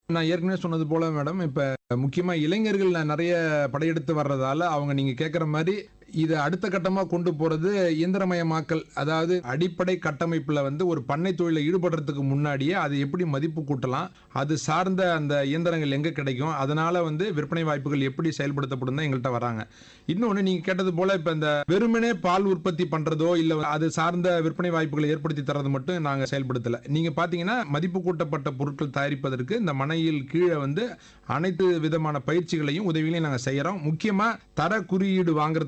நான் ஏற்கனவே சொன்னது போல மேடம் இப்ப முக்கியமா இளைஞர்கள் நிறைய படையெடுத்து வர்றதால அவங்க நீங்க கேட்குற மாதிரி இதை அடுத்த கட்டமா கொண்டு போறது இயந்திரமயமாக்கல் அதாவது அடிப்படை கட்டமைப்புல வந்து ஒரு பண்ணை தொழில ஈடுபடுறதுக்கு முன்னாடியே அது எப்படி மதிப்பு கூட்டலாம் அது சார்ந்த அந்த இயந்திரங்கள் எங்க கிடைக்கும் அதனால வந்து விற்பனை வாய்ப்புகள் எப்படி செயல்படுத்தப்படும் தான் எங்கள்கிட்ட வராங்க இன்னொன்னு நீங்க கேட்டது போல இப்ப இந்த வெறுமனே பால் உற்பத்தி பண்றதோ இல்ல அது சார்ந்த விற்பனை வாய்ப்புகளை ஏற்படுத்தி தரது மட்டும் நாங்க செயல்படுத்தல நீங்க பாத்தீங்கன்னா மதிப்பு கூட்டப்பட்ட பொருட்கள் தயாரிப்பதற்கு இந்த மனையில் கீழே வந்து அனைத்து விதமான பயிற்சிகளையும் உதவிகளையும் நாங்க செய்யறோம் முக்கியமா தர குறியீடு வாங்குறது